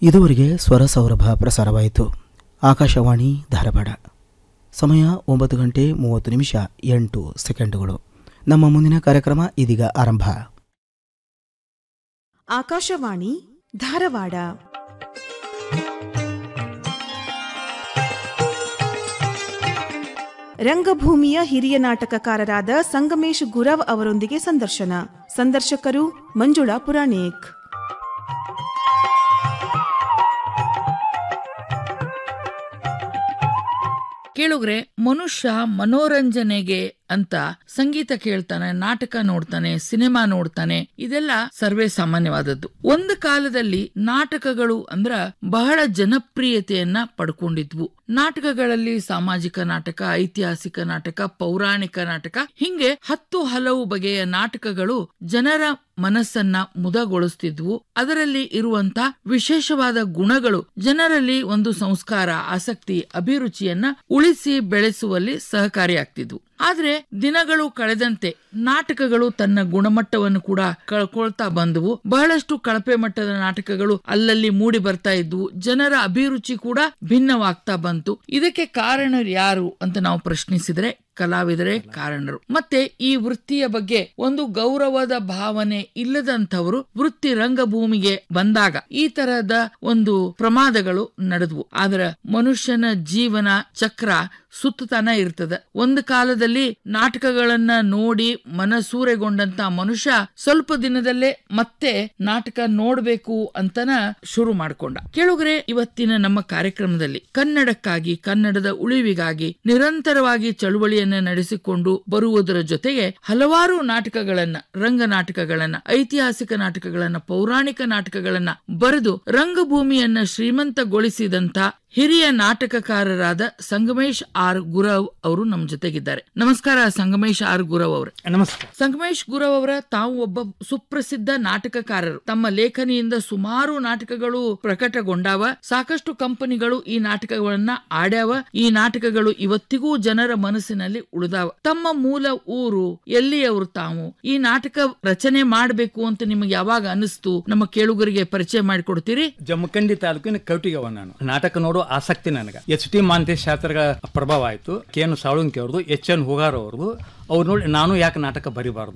ಇದುವರೆಗೆ ಸ್ವರ ಸೌರಭ ಪ್ರಸಾರವಾಯಿತು ಆಕಾಶವಾಣಿ ಧಾರವಾಡ ಸಮಯ ಒಂಬತ್ತು ಗಂಟೆ ಮೂವತ್ತು ನಿಮಿಷ ಎಂಟು ಸೆಕೆಂಡುಗಳು ನಮ್ಮ ಮುಂದಿನ ಕಾರ್ಯಕ್ರಮ ಇದೀಗ ಆರಂಭ ಆಕಾಶವಾಣಿ ಧಾರವಾಡ ರಂಗಭೂಮಿಯ ಹಿರಿಯ ನಾಟಕಕಾರರಾದ ಸಂಗಮೇಶ್ ಗುರವ್ ಅವರೊಂದಿಗೆ ಸಂದರ್ಶನ ಸಂದರ್ಶಕರು ಮಂಜುಳಾ ಪುರಾಣಿಕ್ ಕೇಳುಗ್ರೆ ಮನುಷ್ಯ ಮನೋರಂಜನೆಗೆ ಅಂತ ಸಂಗೀತ ಕೇಳ್ತಾನೆ ನಾಟಕ ನೋಡ್ತಾನೆ ಸಿನಿಮಾ ನೋಡ್ತಾನೆ ಇದೆಲ್ಲ ಸರ್ವೇ ಸಾಮಾನ್ಯವಾದದ್ದು ಒಂದು ಕಾಲದಲ್ಲಿ ನಾಟಕಗಳು ಅಂದ್ರ ಬಹಳ ಜನಪ್ರಿಯತೆಯನ್ನ ಪಡ್ಕೊಂಡಿದ್ವು ನಾಟಕಗಳಲ್ಲಿ ಸಾಮಾಜಿಕ ನಾಟಕ ಐತಿಹಾಸಿಕ ನಾಟಕ ಪೌರಾಣಿಕ ನಾಟಕ ಹಿಂಗೆ ಹತ್ತು ಹಲವು ಬಗೆಯ ನಾಟಕಗಳು ಜನರ ಮನಸ್ಸನ್ನ ಮುದಗೊಳಿಸ್ತಿದ್ವು ಅದರಲ್ಲಿ ಇರುವಂತ ವಿಶೇಷವಾದ ಗುಣಗಳು ಜನರಲ್ಲಿ ಒಂದು ಸಂಸ್ಕಾರ ಆಸಕ್ತಿ ಅಭಿರುಚಿಯನ್ನ ಉಳಿಸಿ ಬೆಳೆಸುವಲ್ಲಿ ಸಹಕಾರಿಯಾಗ್ತಿದ್ವು ಆದ್ರೆ ದಿನಗಳು ಕಳೆದಂತೆ ನಾಟಕಗಳು ತನ್ನ ಗುಣಮಟ್ಟವನ್ನು ಕೂಡ ಕಳ್ಕೊಳ್ತಾ ಬಂದವು ಬಹಳಷ್ಟು ಕಳಪೆ ಮಟ್ಟದ ನಾಟಕಗಳು ಅಲ್ಲಲ್ಲಿ ಮೂಡಿ ಬರ್ತಾ ಇದ್ವು ಜನರ ಅಭಿರುಚಿ ಕೂಡ ಭಿನ್ನವಾಗ್ತಾ ಬಂತು ಇದಕ್ಕೆ ಕಾರಣ ಯಾರು ಅಂತ ನಾವು ಪ್ರಶ್ನಿಸಿದ್ರೆ ಕಲಾವಿದರೇ ಕಾರಣರು ಮತ್ತೆ ಈ ವೃತ್ತಿಯ ಬಗ್ಗೆ ಒಂದು ಗೌರವದ ಭಾವನೆ ಇಲ್ಲದಂಥವರು ವೃತ್ತಿ ರಂಗಭೂಮಿಗೆ ಬಂದಾಗ ಈ ತರಹದ ಒಂದು ಪ್ರಮಾದಗಳು ನಡೆದ್ವು ಆದ್ರ ಮನುಷ್ಯನ ಜೀವನ ಚಕ್ರ ಸುತ್ತತಾನ ಇರ್ತದ ಒಂದು ಕಾಲದಲ್ಲಿ ನಾಟಕಗಳನ್ನ ನೋಡಿ ಮನಸೂರೆಗೊಂಡಂತ ಮನುಷ್ಯ ಸ್ವಲ್ಪ ದಿನದಲ್ಲೇ ಮತ್ತೆ ನಾಟಕ ನೋಡ್ಬೇಕು ಅಂತನ ಶುರು ಮಾಡ್ಕೊಂಡ ಕೇಳುಗರೆ ಇವತ್ತಿನ ನಮ್ಮ ಕಾರ್ಯಕ್ರಮದಲ್ಲಿ ಕನ್ನಡಕ್ಕಾಗಿ ಕನ್ನಡದ ಉಳಿವಿಗಾಗಿ ನಿರಂತರವಾಗಿ ಚಳುವಳಿಯನ್ನ ನಡೆಸಿಕೊಂಡು ಬರುವುದರ ಜೊತೆಗೆ ಹಲವಾರು ನಾಟಕಗಳನ್ನ ರಂಗ ನಾಟಕಗಳನ್ನ ಐತಿಹಾಸಿಕ ನಾಟಕಗಳನ್ನ ಪೌರಾಣಿಕ ನಾಟಕಗಳನ್ನ ಬರೆದು ರಂಗಭೂಮಿಯನ್ನ ಶ್ರೀಮಂತಗೊಳಿಸಿದಂತ ಹಿರಿಯ ನಾಟಕಕಾರರಾದ ಸಂಗಮೇಶ್ ಆರ್ ಗುರವ್ ಅವರು ನಮ್ಮ ಜೊತೆಗಿದ್ದಾರೆ ನಮಸ್ಕಾರ ಸಂಗಮೇಶ್ ಆರ್ ಗುರವ್ ಅವರೇ ನಮಸ್ಕಾರ ಸಂಗಮೇಶ್ ಗುರವ್ ಅವರ ತಾವು ಒಬ್ಬ ಸುಪ್ರಸಿದ್ಧ ನಾಟಕಕಾರರು ತಮ್ಮ ಲೇಖನಿಯಿಂದ ಸುಮಾರು ನಾಟಕಗಳು ಪ್ರಕಟಗೊಂಡಾವ ಸಾಕಷ್ಟು ಕಂಪನಿಗಳು ಈ ನಾಟಕಗಳನ್ನ ಆಡ್ಯಾವ ಈ ನಾಟಕಗಳು ಇವತ್ತಿಗೂ ಜನರ ಮನಸ್ಸಿನಲ್ಲಿ ಉಳಿದಾವ ತಮ್ಮ ಮೂಲ ಊರು ಎಲ್ಲಿಯವರು ತಾವು ಈ ನಾಟಕ ರಚನೆ ಮಾಡಬೇಕು ಅಂತ ನಿಮಗೆ ಯಾವಾಗ ಅನಿಸ್ತು ನಮ್ಮ ಕೇಳುಗರಿಗೆ ಪರಿಚಯ ಮಾಡಿಕೊಡ್ತೀರಿ ಜಮಖಂಡಿ ತಾಲೂಕಿನ ಕೌಟಿಗವ ನಾನು ನಾಟಕ ನೋಡೋ ಆಸಕ್ತಿ ನನಗೆ ಎಚ್ ಟಿ ಮಾಂತೇಶ್ ಶಾಸ್ತ್ರ ಪ್ರಭಾವ ಆಯ್ತು ಕೆ ಎನ್ ಸಾಳುಂಕಿ ಅವ್ರದ್ದು ಎಚ್ ಎನ್ ಹುಗಾರ್ ಅವ್ರದ್ದು ಅವ್ರು ನೋಡಿ ನಾನು ಯಾಕೆ ನಾಟಕ ಬರಿಬಾರ್ದು